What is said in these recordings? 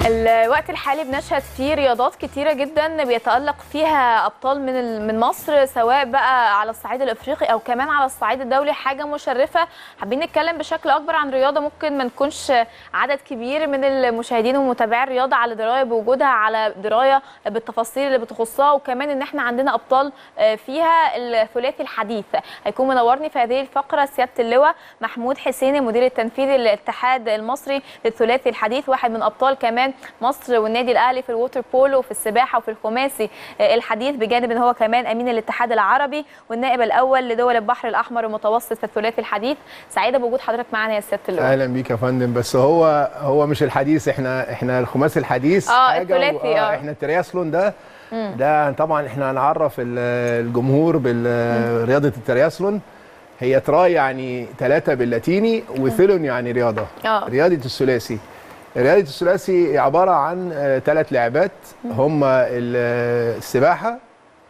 الوقت الحالي بنشهد فيه رياضات كتيرة جدا بيتألق فيها أبطال من ال- من مصر سواء بقى على الصعيد الأفريقي أو كمان على الصعيد الدولي حاجة مشرفة حابين نتكلم بشكل أكبر عن رياضة ممكن ما نكونش عدد كبير من المشاهدين ومتابعي الرياضة على دراية بوجودها على دراية بالتفاصيل اللي بتخصها وكمان إن احنا عندنا أبطال آه، فيها الثلاثي الحديث هيكون منورني في هذه الفقرة سيادة اللواء محمود حسين المدير التنفيذي للاتحاد المصري للثلاثي الحديث واحد من أبطال كمان مصر والنادي الاهلي في الووتر بولو وفي السباحه وفي الخماسي آه، الحديث بجانب ان هو كمان امين الاتحاد العربي والنائب الاول لدول البحر الاحمر المتوسط في الثلاثي الحديث سعيده بوجود حضرتك معانا يا سياده اللواء اهلا بيك يا فندم بس هو هو مش الحديث احنا احنا الخماسي الحديث آه، حاجة الثلاثي، و- آه. احنا الترياسلون ده ده طبعا احنا هنعرف ال- الجمهور برياضه الترياسلون هي تراي يعني ثلاثه باللاتيني وثيلون يعني رياضه آه. رياضه الثلاثي رياضه الثلاثي عباره عن ثلاث لعبات هم السباحه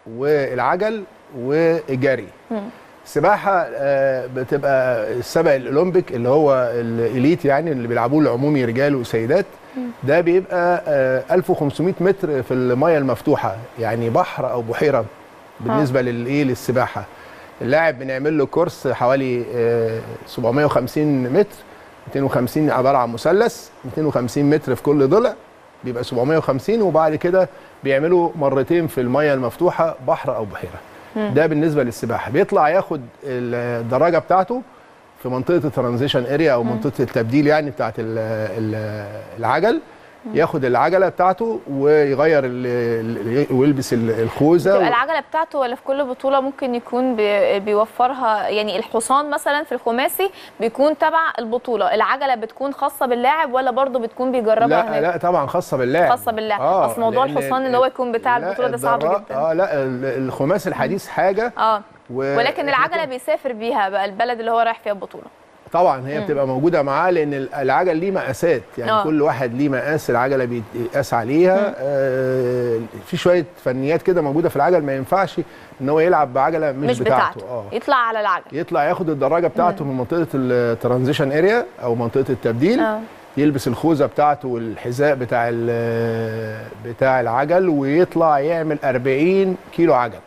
والعجل والجري السباحه آه، بتبقى السبق الاولمبيك اللي هو الاليت يعني اللي بيلعبوه العمومي رجال وسيدات ده بيبقى آه، 1500 متر في الميه المفتوحه يعني بحر او بحيره بالنسبه للايه للسباحه اللاعب بنعمل له كورس حوالي آه، 750 متر 250 عباره عن مثلث 250 متر في كل ضلع بيبقى 750 وبعد كده بيعملوا مرتين في الميه المفتوحه بحر او بحيره ده بالنسبه للسباحه بيطلع ياخد الدراجه بتاعته في منطقه الترانزيشن اريا او منطقه التبديل يعني بتاعت ال- ال- العجل ياخد العجله بتاعته ويغير ال- ال- ويلبس ال- الخوذه تبقى العجله بتاعته ولا في كل بطوله ممكن يكون بي- بيوفرها يعني الحصان مثلا في الخماسي بيكون تبع البطوله العجله بتكون خاصه باللاعب ولا برضه بتكون بيجربها لا هناك لا طبعا خاصه باللاعب خاصة باللاعب. أصل موضوع لأن الحصان اللي هو يكون بتاع لا، البطولة ده صعب الدرا- جدا. اه لا ال- الخماس الحديث حاجه اه و- ولكن العجله بيسافر بيها بقى البلد اللي هو رايح فيها البطوله طبعا هي بتبقى موجوده معاه لان ال- العجل ليه مقاسات يعني آه. أوه. كل واحد ليه مقاس العجله بيتقاس عليها آه في شويه فنيات كده موجوده في العجل ما ينفعش ان هو يلعب بعجله مش, مش بتاعته, اه يطلع على العجل يطلع ياخد الدراجه بتاعته من منطقه الترانزيشن اريا او منطقه التبديل آه. يلبس الخوذه بتاعته والحذاء بتاع ال- بتاع العجل ويطلع يعمل 40 كيلو عجل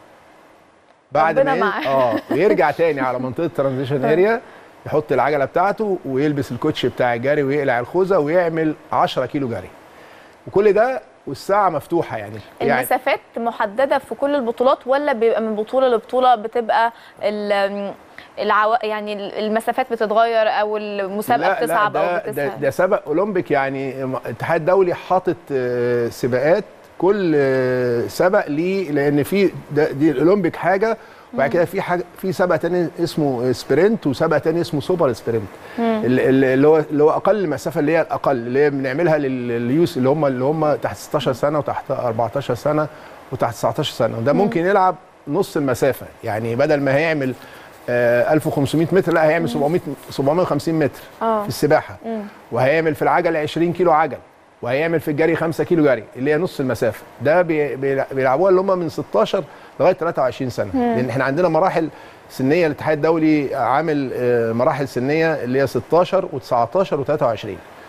بعد ربنا ما ي- معاه. اه ويرجع تاني على منطقه الترانزيشن اريا يحط العجله بتاعته ويلبس الكوتش بتاع الجري ويقلع الخوذه ويعمل 10 كيلو جري وكل ده والساعه مفتوحه يعني يعني المسافات محدده في كل البطولات ولا بيبقى من بطوله لبطوله بتبقى ال- العو... يعني المسافات بتتغير او المسابقه بتصعب ده, او ده, بتسهل ده سبق اولمبيك يعني الاتحاد الدولي حاطط آه، سباقات كل آه، سبق ليه لان في ده- دي الاولمبيك حاجه وبعد كده في حاجه في سبق تاني اسمه سبرنت وسبق تاني اسمه سوبر سبرنت ال- ال- اللي هو اللي هو اقل مسافه اللي هي الاقل اللي هي بنعملها لل- لليوس اللي هم اللي هم تحت 16 سنه وتحت 14 سنه وتحت 19 سنه وده ممكن يلعب نص المسافه يعني بدل ما هيعمل آه، 1500 متر لا هيعمل 700 750 متر آه. في السباحه وهيعمل في العجل 20 كيلو عجل وهيعمل في الجري 5 كيلو جري اللي هي نص المسافه ده بي- بيلع- بيلعبوها اللي هم من 16 لغايه 23 سنه لان احنا عندنا مراحل سنيه الاتحاد الدولي عامل آه، مراحل سنيه اللي هي 16 و19 و23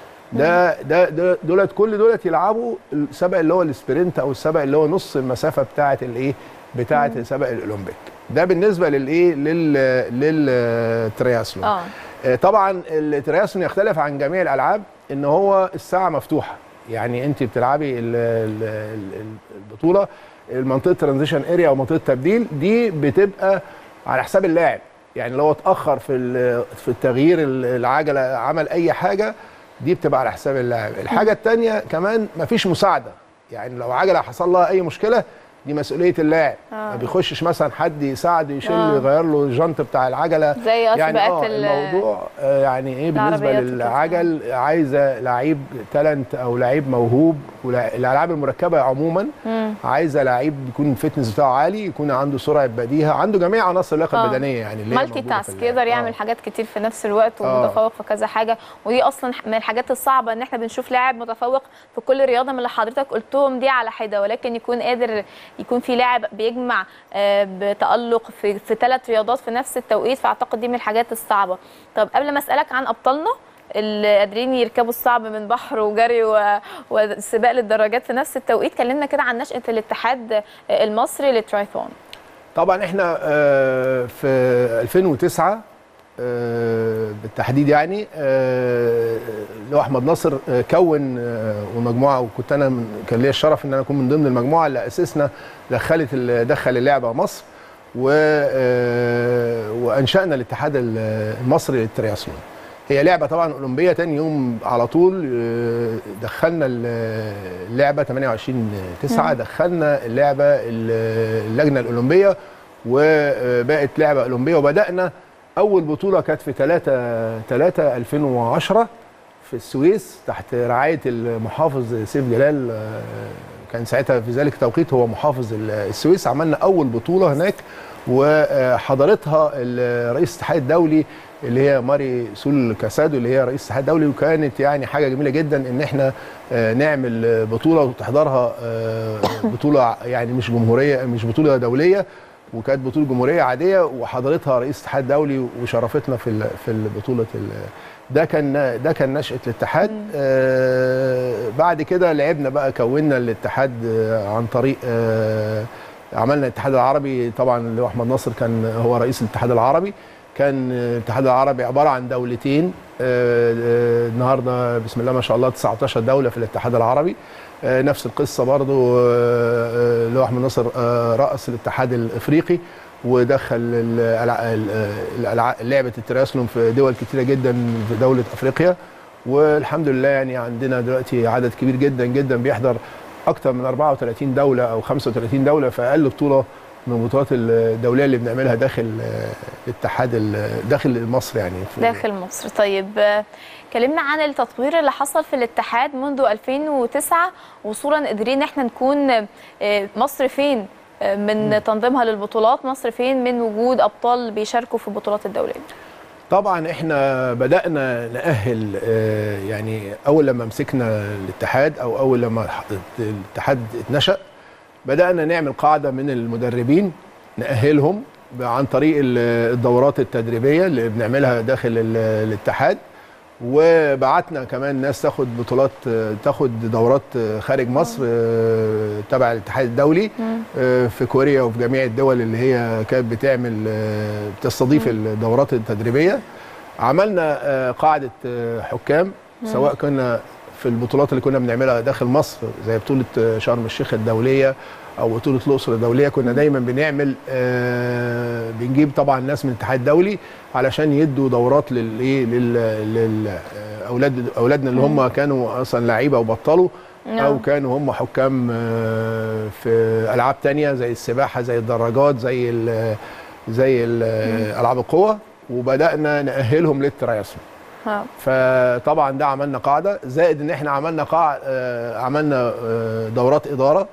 ده ده ده- دولت كل دولت يلعبوا السبق اللي هو السبرنت او السبق اللي هو نص المسافه بتاعه الايه بتاعه سبق الاولمبيك ده بالنسبه للايه لل للترياسلون اه آه، طبعا الترياسلون يختلف عن جميع الالعاب ان هو الساعه مفتوحه يعني انت بتلعبي ال- ال- ال- البطوله المنطقه ترانزيشن اريا او منطقه تبديل دي بتبقى على حساب اللاعب يعني لو اتاخر في ال- في التغيير ال- العجله عمل اي حاجه دي بتبقى على حساب اللاعب الحاجه الثانيه كمان مفيش مساعده يعني لو عجله حصل لها اي مشكله دي مسؤوليه اللاعب ما بيخشش مثلا حد يساعده يشيل آه. يغير له الجنط بتاع العجله زي يعني سباقات اه ال- الموضوع آه، يعني ايه بالنسبه العربيات وكده. للعجل عايزه لعيب تالنت او لعيب موهوب والالعاب المركبه عموما عايزه لعيب يكون الفتنس بتاعه عالي يكون عنده سرعه بديهه عنده جميع عناصر اللياقه آه. البدنيه يعني اللي هي مالتي موجودة في تاسك اللعب. يقدر يعمل آه. حاجات كتير في نفس الوقت آه. ومتفوق في كذا حاجه ودي اصلا من الحاجات الصعبه ان احنا بنشوف لاعب متفوق في كل رياضه من اللي حضرتك قلتهم دي على حده ولكن يكون قادر يكون في لاعب بيجمع آه، بتالق في في ثلاث رياضات في نفس التوقيت فاعتقد دي من الحاجات الصعبه طب قبل ما اسالك عن ابطالنا اللي قادرين يركبوا الصعب من بحر وجري و- وسباق للدراجات في نفس التوقيت كلمنا كده عن نشاه الاتحاد المصري للترايثون طبعا احنا آه، في 2009 آه، بالتحديد يعني آه، اللي هو احمد ناصر آه، كون آه، ومجموعه وكنت انا من- كان ليا الشرف ان انا اكون من ضمن المجموعه اللي اسسنا دخلت ال- دخل اللعبه مصر و آه، وانشانا الاتحاد ال- المصري للترياسلون هي لعبه طبعا اولمبيه تاني يوم على طول آه، دخلنا ال- اللعبه 28 9 دخلنا اللعبه ال- اللجنه الاولمبيه وبقت لعبه اولمبيه وبدانا اول بطوله كانت في 3 3 2010 في السويس تحت رعايه المحافظ سيف جلال آه، كان ساعتها في ذلك التوقيت هو محافظ ال- السويس عملنا اول بطوله هناك وحضرتها ال- رئيس الاتحاد الدولي اللي هي ماري سول كاسادو اللي هي رئيس الاتحاد الدولي وكانت يعني حاجه جميله جدا ان احنا آه، نعمل بطوله وتحضرها آه، بطوله يعني مش جمهوريه مش بطوله دوليه وكانت بطوله جمهوريه عاديه وحضرتها رئيس الاتحاد الدولي وشرفتنا في ال- في البطوله ال- ده كان ده كان نشاه الاتحاد آه بعد كده لعبنا بقى كونا الاتحاد آه، عن طريق آه عملنا الاتحاد العربي طبعا اللي هو احمد ناصر كان هو رئيس الاتحاد العربي كان الاتحاد العربي عباره عن دولتين آه، آه، النهارده بسم الله ما شاء الله 19 دوله في الاتحاد العربي آه، نفس القصه برضو آه، آه، اللي هو احمد ناصر آه، راس الاتحاد الافريقي ودخل الألع- ال- الألع- لعبه التراسلون في دول كتيره جدا في دوله افريقيا والحمد لله يعني عندنا دلوقتي عدد كبير جدا جدا بيحضر اكتر من 34 دوله او 35 دوله في اقل بطوله من البطولات الدوليه اللي بنعملها داخل آه، الاتحاد ال- داخل مصر يعني في داخل مصر طيب آه، كلمنا عن التطوير اللي حصل في الاتحاد منذ 2009 وصولا قادرين ان احنا نكون آه، مصر فين آه، من تنظيمها للبطولات مصر فين من وجود ابطال بيشاركوا في البطولات الدوليه طبعا احنا بدانا ناهل آه، يعني اول لما مسكنا الاتحاد او اول لما ح- الاتحاد اتنشا بدانا نعمل قاعده من المدربين ناهلهم عن طريق ال- الدورات التدريبيه اللي بنعملها داخل ال- الاتحاد وبعتنا كمان ناس تاخد بطولات آه، تاخد دورات آه، خارج مصر آه، تبع الاتحاد الدولي آه، في كوريا وفي جميع الدول اللي هي كانت بتعمل آه، بتستضيف الدورات التدريبيه عملنا آه، قاعده آه، حكام سواء كنا في البطولات اللي كنا بنعملها داخل مصر زي بطوله آه، شرم الشيخ الدوليه او بطوله الاقصر الدوليه كنا دايما بنعمل آه، بنجيب طبعا ناس من الاتحاد الدولي علشان يدوا دورات للايه لل لل- آه، اولاد اولادنا اللي هم كانوا اصلا لعيبه وبطلوا او نعم. كانوا هم حكام آه، في العاب تانية زي السباحه زي الدراجات زي ال- زي ال- العاب القوه وبدانا ناهلهم للترايثلون ها. فطبعا ده عملنا قاعده زائد ان احنا عملنا قاع آه، عملنا آه، دورات اداره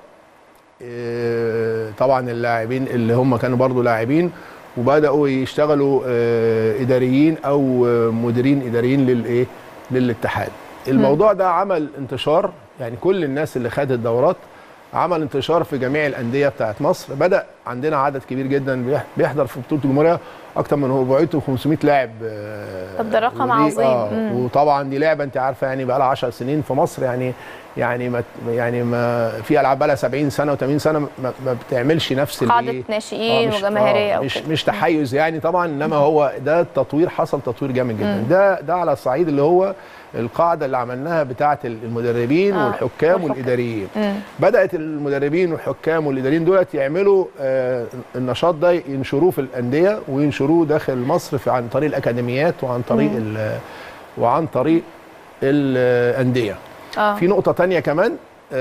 آه، طبعا اللاعبين اللي هم كانوا برضو لاعبين وبداوا يشتغلوا آه، اداريين او آه، مديرين اداريين للايه للاتحاد الموضوع ده عمل انتشار يعني كل الناس اللي خدت الدورات عمل انتشار في جميع الانديه بتاعت مصر بدا عندنا عدد كبير جدا بيح- بيحضر في بطوله الجمهوريه اكتر من 400 و500 لاعب آه، طب ده رقم ودي- عظيم. آه مم. وطبعا دي لعبه انت عارفه يعني بقى لها 10 سنين في مصر يعني يعني ما يعني ما في العاب بقى لها 70 سنه و80 سنه ما, ما بتعملش نفس قاعده الإيه؟ ناشئين آه، مش- وجماهيريه آه أو مش كده. مش تحيز يعني طبعا انما هو ده التطوير حصل تطوير جامد جدا ده ده على الصعيد اللي هو القاعده اللي عملناها بتاعه المدربين آه، والحكام والحكام. والاداريين مم. بدات المدربين والحكام والاداريين دولت يعملوا آه النشاط ده ينشروه في الانديه وينشروه داخل مصر في عن طريق الاكاديميات وعن طريق ال- وعن طريق الانديه اه في نقطة تانية كمان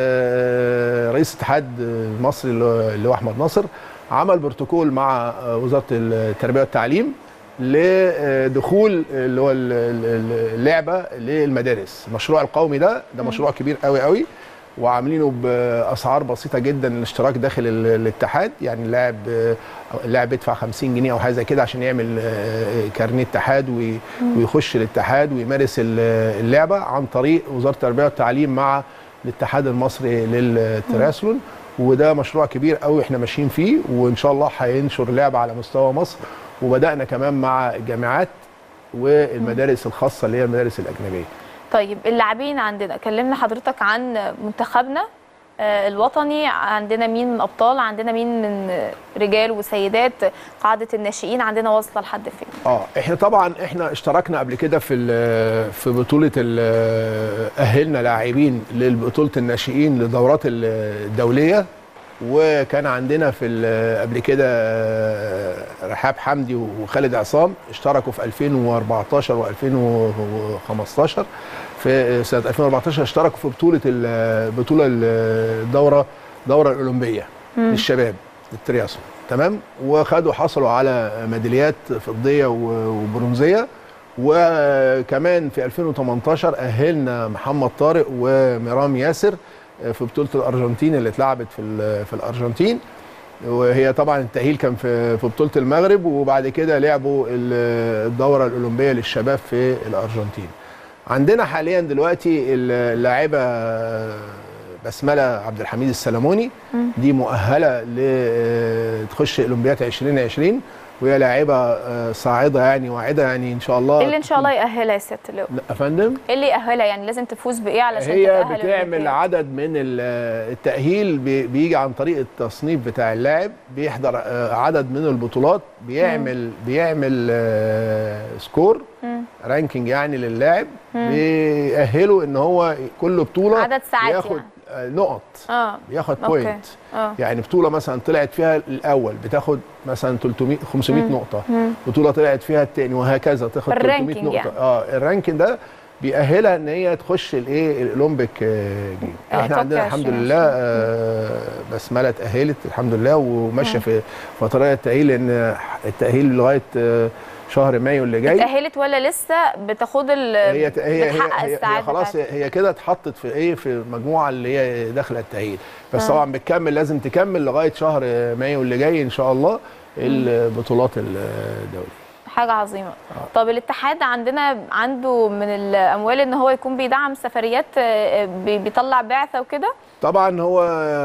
آه، رئيس الاتحاد المصري اللي هو- اللي هو أحمد ناصر عمل بروتوكول مع آه، وزارة التربية والتعليم لدخول اللي هو ال- ال- اللعبة للمدارس المشروع القومي ده ده مشروع كبير قوي قوي وعاملينه باسعار بسيطه جدا الاشتراك داخل ال- الاتحاد يعني اللاعب آه، اللاعب بيدفع 50 جنيه او حاجه زي كده عشان يعمل آه، كارنيه اتحاد وي- ويخش الاتحاد ويمارس ال- اللعبه عن طريق وزاره التربيه والتعليم مع الاتحاد المصري للتراسلون وده مشروع كبير قوي احنا ماشيين فيه وان شاء الله هينشر اللعبه على مستوى مصر وبدانا كمان مع الجامعات والمدارس الخاصه اللي هي المدارس الاجنبيه طيب اللاعبين عندنا كلمنا حضرتك عن منتخبنا آه، الوطني عندنا مين من ابطال عندنا مين من رجال وسيدات قاعده الناشئين عندنا واصله لحد فين اه احنا طبعا احنا اشتركنا قبل كده في ال- في بطوله ال- اهلنا لاعبين لبطوله الناشئين للدورات ال- الدوليه وكان عندنا في ال- قبل كده آه، رحاب حمدي وخالد عصام اشتركوا في 2014 و2015 في سنه 2014 اشتركوا في بطوله ال- بطوله الدوره الدوره الاولمبيه للشباب الترياسون تمام وخدوا حصلوا على ميداليات فضيه و- وبرونزيه وكمان في 2018 اهلنا محمد طارق وميرام ياسر في بطوله الارجنتين اللي اتلعبت في ال- في الارجنتين وهي طبعا التاهيل كان في في بطوله المغرب وبعد كده لعبوا ال- الدوره الاولمبيه للشباب في الارجنتين عندنا حاليا دلوقتي اللاعبه بسمله عبد الحميد السلموني دي مؤهله ل تخش اولمبياد 2020 وهي لاعبه آه، صاعده يعني واعده يعني ان شاء الله ايه اللي ان شاء الله يأهلها يا ست لو لا، يا فندم ايه اللي يأهلها يعني لازم تفوز بايه علشان هي تتأهل بتعمل الأولمبياد؟ عدد من ال- التأهيل بي- بيجي عن طريق التصنيف بتاع اللاعب بيحضر آه، عدد من البطولات بيعمل بيعمل آه، سكور مم. رانكينج يعني للاعب بيأهله ان هو كل بطولة عدد ساعات بياخد يعني. آه، نقط اه بياخد أوكي. بوينت اه يعني بطولة مثلا طلعت فيها الأول بتاخد مثلا 300 500 نقطة مم. بطولة طلعت فيها التاني وهكذا تاخد 300 الرانكينج نقطة يعني. اه الرانكينج ده بيأهلها ان هي تخش الايه الاولمبيك آه، جيم آه، احنا توكيو عندنا الحمد 2020. لله آه، بسمله اتأهلت الحمد لله وماشيه في فترات التأهيل لان التأهيل لغايه آه، شهر مايو اللي جاي اتأهلت ولا لسه بتاخد ال هي هي هي, بتحقق هي, هي الساعات خلاص بتاعتها؟ هي كده اتحطت في ايه في المجموعه اللي هي داخله التأهيل بس آه. طبعا بتكمل لازم تكمل لغايه شهر مايو اللي جاي ان شاء الله البطولات الدوليه حاجة عظيمة طب الاتحاد عندنا عنده من الأموال إن هو يكون بيدعم سفريات آه، بي- بيطلع بعثة وكده طبعا هو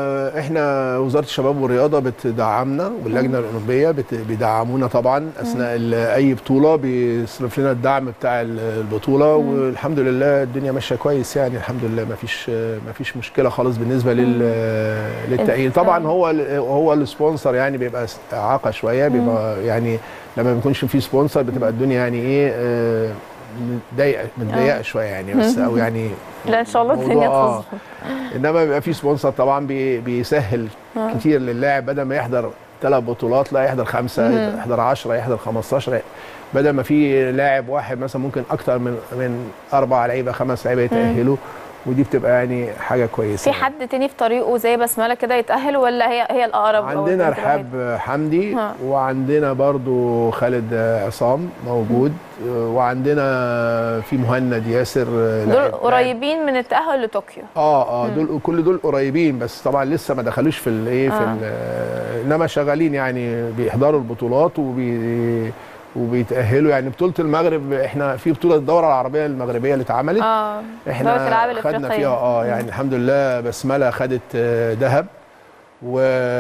احنا وزاره الشباب والرياضه بتدعمنا واللجنه الاولمبيه بت- بيدعمونا طبعا اثناء ال- اي بطوله بيصرف لنا الدعم بتاع ال- البطوله والحمد لله الدنيا ماشيه كويس يعني الحمد لله ما فيش ما فيش مشكله خالص بالنسبه لل للتاهيل طبعا هو ال- هو السبونسر يعني بيبقى اعاقه شويه بيبقى يعني لما ما بيكونش في سبونسر بتبقى الدنيا يعني ايه آه، متضايقه متضايقه شويه يعني بس او يعني لا إن شاء الله موضوع- الدنيا آه. تظبط انما بيبقى في سبونسر طبعا بي بيسهل كتير للاعب بدل ما يحضر ثلاث بطولات لا يحضر خمسه يحضر 10 يحضر 15 بدل ما في لاعب واحد مثلا ممكن اكتر من من اربع لعيبه خمس لعيبه يتاهلوا ودي بتبقى يعني حاجه كويسه في يعني. حد تاني في طريقه زي بسملة كده يتأهل ولا هي هي الأقرب أو عندنا البنت الوحيدة؟ رحاب حمدي ها. وعندنا برضو خالد عصام موجود وعندنا في مهند ياسر دول لاعب- قريبين من التأهل لطوكيو اه اه دول كل دول قريبين بس طبعا لسه ما دخلوش في الايه في آه. ال- انما شغالين يعني بيحضروا البطولات وبي وبيتاهلوا يعني بطوله المغرب احنا في بطوله الدوره العربيه المغربيه اللي اتعملت اه دورة احنا الألعاب خدنا الأفريقية. فيها اه يعني الحمد لله بسمله خدت آه، ذهب و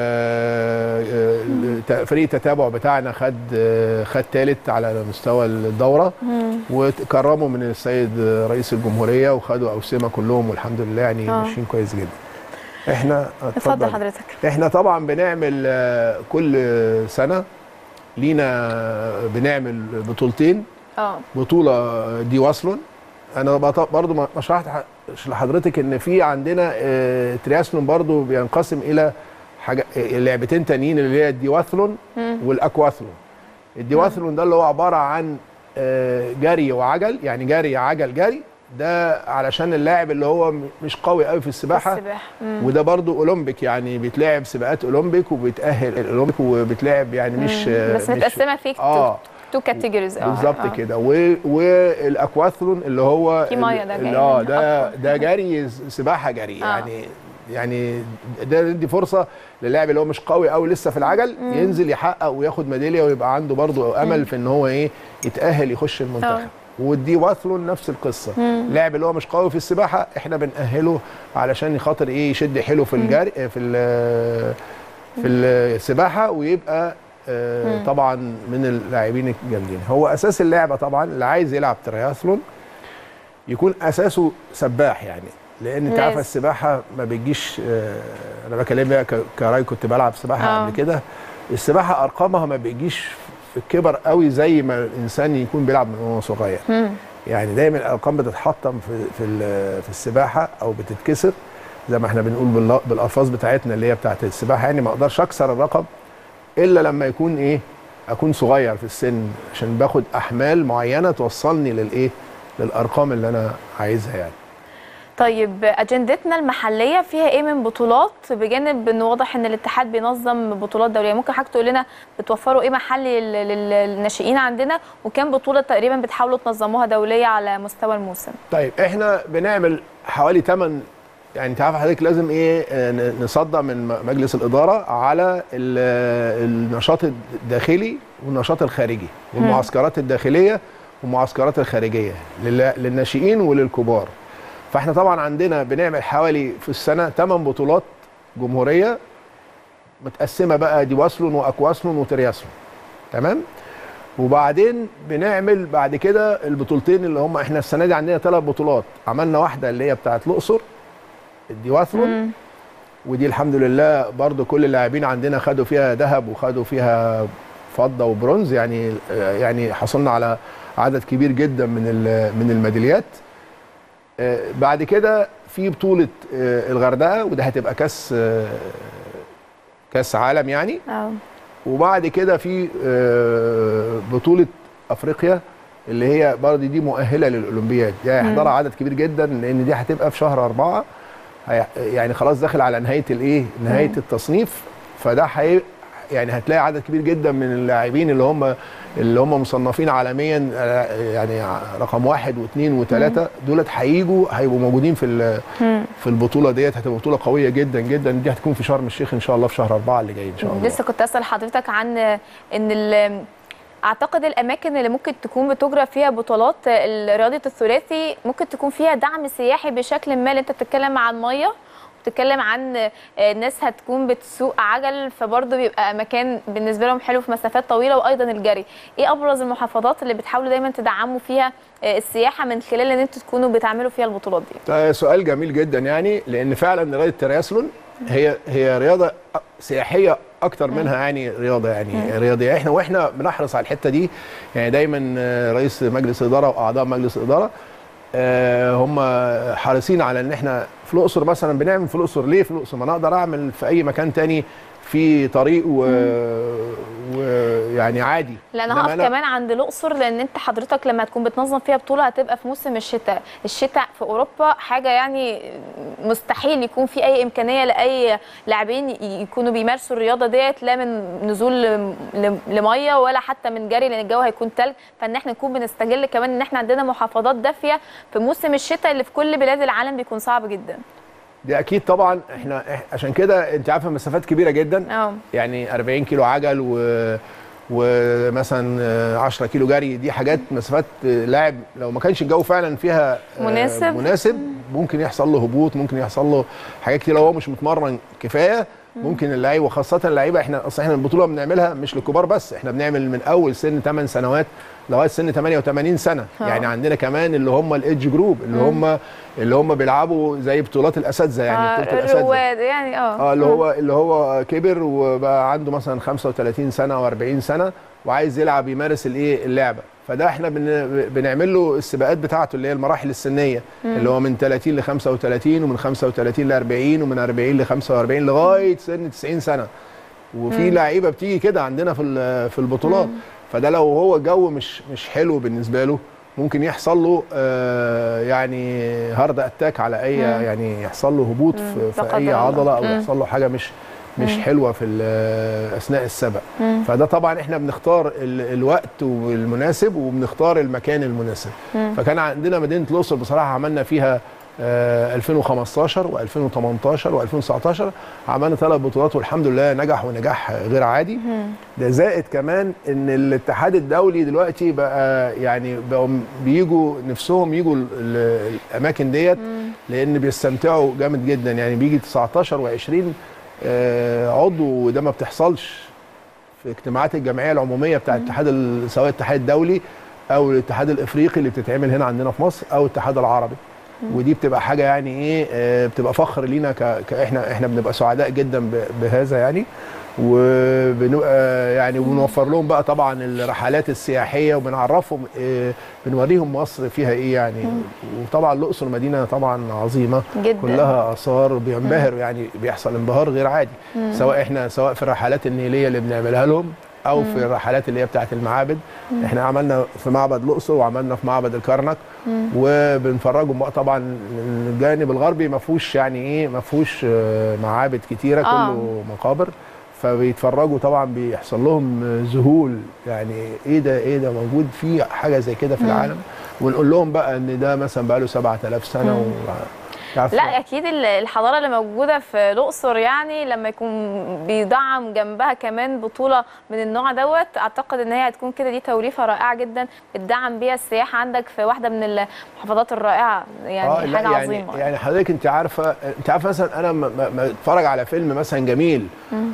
آه، الت- فريق التتابع بتاعنا خد آه، خد ثالث على مستوى الدوره وكرموا من السيد رئيس الجمهوريه وخدوا اوسمه كلهم والحمد لله يعني آه. ماشيين كويس جدا احنا اتفضل حضرتك احنا طبعا بنعمل آه، كل سنه لينا بنعمل بطولتين اه بطوله دي واصلون انا بط- برضو ما ما شرحتش لحضرتك ان في عندنا آه، ترياسلون برضو بينقسم الى حاجه آه، لعبتين تانيين اللي هي الديواثلون والاكواثلون الديواثلون ده اللي هو عباره عن آه، جري وعجل يعني جري عجل جري ده علشان اللاعب اللي هو م- مش قوي قوي في السباحه السباحة مم. وده برضو اولمبيك يعني بيتلعب سباقات اولمبيك وبيتاهل الاولمبيك وبيتلعب يعني مش مم. بس مش متقسمة فيك اه تو كاتيجوريز اه بالظبط آه. كده و... والاكواثلون اللي هو في مية ده ال- جاي اه من ده أقوى. ده جري س- سباحه جري آه. يعني يعني ده ندي فرصه للاعب اللي هو مش قوي قوي لسه في العجل ينزل يحقق وياخد ميداليه ويبقى عنده برضه امل في ان هو ايه يتاهل يخش المنتخب آه. والدي واثلون نفس القصه اللاعب اللي هو مش قوي في السباحه احنا بنأهله علشان خاطر ايه يشد حيله في الجري في ال- في السباحه ويبقى آه، طبعا من اللاعبين الجامدين هو اساس اللعبه طبعا اللي عايز يلعب ترياثلون يكون اساسه سباح يعني لان انت عارفه لازم. السباحه ما بتجيش آه، انا بكلم بقى ك- كراي كنت بلعب سباحه آه. قبل كده السباحه ارقامها ما بيجيش في الكبر قوي زي ما الانسان يكون بيلعب من وهو صغير مم. يعني دايما الارقام بتتحطم في في ال- في السباحه او بتتكسر زي ما احنا بنقول بالل- بالالفاظ بتاعتنا اللي هي بتاعت السباحه يعني ما اقدرش اكسر الرقم الا لما يكون ايه اكون صغير في السن عشان باخد احمال معينه توصلني للايه للارقام اللي انا عايزها يعني طيب اجندتنا المحليه فيها ايه من بطولات بجانب ان واضح ان الاتحاد بينظم بطولات دوليه ممكن حضرتك تقول لنا بتوفروا ايه محلي لل- لل- للناشئين عندنا وكام بطوله تقريبا بتحاولوا تنظموها دوليه على مستوى الموسم طيب احنا بنعمل حوالي 8 يعني انت عارف حضرتك لازم ايه آه، ن- نصدق من م- مجلس الاداره على ال- النشاط الداخلي والنشاط الخارجي والمعسكرات الداخليه والمعسكرات الخارجيه لل- للناشئين وللكبار فاحنا طبعا عندنا بنعمل حوالي في السنه 8 بطولات جمهوريه متقسمه بقى ديواسلون واكواسلون وترياسلون تمام وبعدين بنعمل بعد كده البطولتين اللي هم احنا السنه دي عندنا ثلاث بطولات عملنا واحده اللي هي بتاعت الاقصر الديواثلون ودي الحمد لله برضو كل اللاعبين عندنا خدوا فيها ذهب وخدوا فيها فضه وبرونز يعني يعني حصلنا على عدد كبير جدا من ال- من الميداليات آه، بعد كده في بطوله آه، الغردقه وده هتبقى كاس آه، كاس عالم يعني اه وبعد كده في آه، بطوله افريقيا اللي هي برضه دي مؤهله للاولمبياد دي هيحضرها عدد كبير جدا لان دي هتبقى في شهر أربعة هي- يعني خلاص داخل على نهايه الايه نهايه التصنيف فده هي يعني هتلاقي عدد كبير جدا من اللاعبين اللي هم اللي هم مصنفين عالميا آه، يعني رقم واحد واثنين وثلاثه دولت هيجوا هيبقوا موجودين في ال- في البطوله ديت هتبقى بطوله قويه جدا جدا دي هتكون في شرم الشيخ ان شاء الله في شهر أربعة اللي جاي ان شاء الله لسه كنت اسال حضرتك عن ان ال- اعتقد الاماكن اللي ممكن تكون بتجرى فيها بطولات ال- رياضه الثلاثي ممكن تكون فيها دعم سياحي بشكل ما لأن انت بتتكلم عن ميه بتتكلم عن آه، ناس هتكون بتسوق عجل فبرضه بيبقى مكان بالنسبه لهم حلو في مسافات طويله وايضا الجري ايه ابرز المحافظات اللي بتحاولوا دايما تدعموا فيها آه، السياحه من خلال ان انتوا تكونوا بتعملوا فيها البطولات دي ده سؤال جميل جدا يعني لان فعلا رياضه الترياسلون هي هي رياضه سياحيه اكتر منها يعني رياضه يعني رياضيه احنا واحنا بنحرص على الحته دي يعني دايما آه، رئيس مجلس الاداره واعضاء مجلس الاداره آه، هم حريصين على ان احنا في الاقصر مثلا بنعمل في الاقصر ليه في الاقصر ما انا اقدر اعمل في اي مكان تاني في طريق و- ويعني عادي لا انا إنما هقف كمان عند الاقصر لان انت حضرتك لما تكون بتنظم فيها بطوله هتبقى في موسم الشتاء الشتاء في اوروبا حاجه يعني مستحيل يكون في اي امكانيه لاي لاعبين ي- يكونوا بيمارسوا الرياضه ديت لا من نزول ل- ل- لميه ولا حتى من جري لان الجو هيكون تلج فان احنا نكون بنستغل كمان ان احنا عندنا محافظات دافيه في موسم الشتاء اللي في كل بلاد العالم بيكون صعب جدا دي اكيد طبعا احنا إح- عشان كده انت عارفه مسافات كبيره جدا اه يعني 40 كيلو عجل و ومثلا آه، 10 كيلو جري دي حاجات مسافات آه، لاعب لو ما كانش الجو فعلا فيها آه، مناسب. مناسب ممكن يحصل له هبوط ممكن يحصل له حاجات كتير لو هو مش متمرن كفايه ممكن اللعيبه وخاصه اللعيبه احنا اصل احنا البطوله بنعملها مش للكبار بس احنا بنعمل من اول سن 8 سنوات لغايه سن 88 سنه آه. يعني عندنا كمان اللي هم الايدج جروب اللي هم اللي هم بيلعبوا زي بطولات الاساتذه يعني آه، بطوله الاساتذه الرواد يعني اه اه اللي هو اللي هو كبر وبقى عنده مثلا 35 سنه او 40 سنه وعايز يلعب يمارس الايه اللعبه فده احنا بن بنعمل له السباقات بتاعته اللي هي المراحل السنيه اللي هو من 30 ل 35 ومن 35 ل 40 ومن 40 ل 45 لغايه سن 90 سنه وفي لعيبه بتيجي كده عندنا في ال- في البطولات فده لو هو الجو مش مش حلو بالنسبه له ممكن يحصل له آه يعني هارد اتاك على اي يعني يحصل له هبوط في, لا في قدر اي الله. عضله او مم. يحصل له حاجه مش مش حلوه في ال- اثناء السبق فده طبعا احنا بنختار ال- الوقت والمناسب وبنختار المكان المناسب فكان عندنا مدينه الاقصر بصراحه عملنا فيها آه، 2015 و2018 و2019 عملنا ثلاث بطولات والحمد لله نجح ونجاح غير عادي ده زائد كمان ان الاتحاد الدولي دلوقتي بقى يعني بقوا بيجوا نفسهم يجوا ال- ال- الاماكن ديت لان بيستمتعوا جامد جدا يعني بيجي 19 و20 عضو وده ما بتحصلش في اجتماعات الجمعيه العموميه بتاع الاتحاد ال- سواء الاتحاد الدولي او الاتحاد الافريقي اللي بتتعمل هنا عندنا في مصر او الاتحاد العربي ودي بتبقى حاجه يعني ايه آه، بتبقى فخر لينا ك... ك- احنا احنا بنبقى سعداء جدا ب... بهذا يعني وبنبقى يعني بنوفر لهم بقى طبعا الرحلات السياحيه وبنعرفهم آه، بنوريهم مصر فيها ايه يعني وطبعا الاقصر مدينه طبعا عظيمه جدا كلها اثار بينبهروا يعني بيحصل انبهار غير عادي سواء احنا سواء في الرحلات النيليه اللي بنعملها لهم او في الرحلات اللي هي بتاعه المعابد احنا عملنا في معبد الاقصر وعملنا في معبد الكرنك وبنفرجهم بقى طبعا الجانب الغربي ما فيهوش يعني ايه ما فيهوش آه، معابد كتيره آه. كله مقابر فبيتفرجوا طبعا بيحصل لهم ذهول يعني ايه ده ايه ده موجود في حاجه زي كده في العالم ونقول لهم بقى ان ده مثلا بقى له 7000 سنه و... عارفة؟ لا اكيد ال- الحضاره اللي موجوده في الاقصر يعني لما يكون بيدعم جنبها كمان بطوله من النوع دوت اعتقد ان هي هتكون كده دي توليفه رائعه جدا بتدعم بيها السياحه عندك في واحده من المحافظات الرائعه يعني آه، لا، حاجه يعني عظيمه يعني حضرتك انت عارفه انت عارفه مثلا انا ما- ما ما اتفرج على فيلم مثلا جميل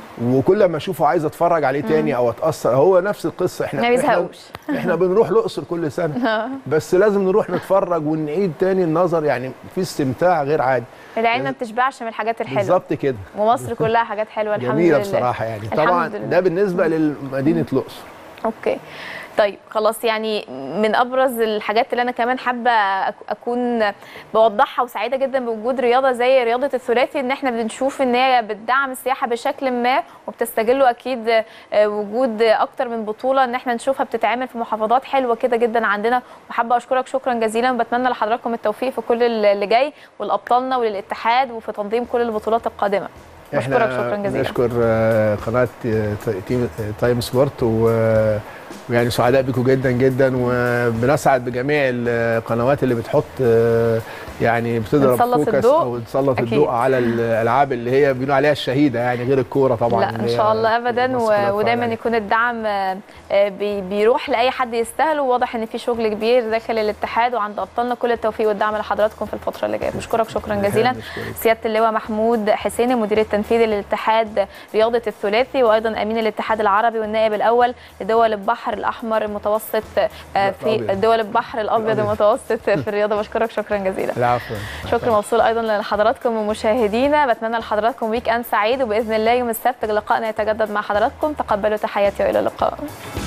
وكل ما اشوفه عايز اتفرج عليه تاني او اتاثر هو نفس القصه احنا ما احنا, بيزهقوش احنا بنروح الاقصر كل سنه بس لازم نروح نتفرج ونعيد تاني النظر يعني في استمتاع غير عادي العين ما بتشبعش من الحاجات الحلوه بالظبط كده ومصر كلها حاجات حلوه الحمد جميله لله بصراحه يعني الحمد طبعا لله. ده بالنسبه لمدينه الاقصر اوكي طيب خلاص يعني من ابرز الحاجات اللي انا كمان حابه أك- اكون بوضحها وسعيده جدا بوجود رياضه زي رياضه الثلاثي ان احنا بنشوف ان هي بتدعم السياحه بشكل ما وبتستغلوا اكيد آه، وجود اكتر من بطوله ان احنا نشوفها بتتعمل في محافظات حلوه كده جدا عندنا وحابه اشكرك شكرا جزيلا وبتمنى لحضراتكم التوفيق في كل اللي جاي ولابطالنا وللاتحاد وفي تنظيم كل البطولات القادمه بشكرك شكرا جزيلا نشكر آه، قناه آه، تيم- آه، تايم سبورت و- ويعني سعداء بكم جدا جدا وبنسعد بجميع القنوات اللي بتحط آه، يعني بتضرب بتسلط فوكس الضوء. او تسلط أكيد. الضوء على الالعاب اللي هي بيقولوا عليها الشهيده يعني غير الكوره طبعا لا اللي ان هي شاء الله ابدا مصر كلها و- ودايما بتتفرج يكون الدعم آه، آه، بي- بيروح لاي حد يستاهله وواضح ان في شغل كبير داخل الاتحاد وعند ابطالنا كل التوفيق والدعم لحضراتكم في الفتره اللي جايه بشكرك شكرا عليها. جزيلا نشكرك. سياده اللواء محمود حسين المدير التنفيذي للاتحاد رياضه الثلاثي وايضا امين الاتحاد العربي والنائب الاول لدول البحر الاحمر المتوسط آه، في الأبيض. دول البحر الابيض الأبيض. المتوسط في الرياضه بشكرك شكرا جزيلا العفو شكر موصول ايضا لحضراتكم ومشاهدينا بتمنى لحضراتكم ويك اند سعيد وباذن الله يوم السبت لقائنا يتجدد مع حضراتكم تقبلوا تحياتي والى اللقاء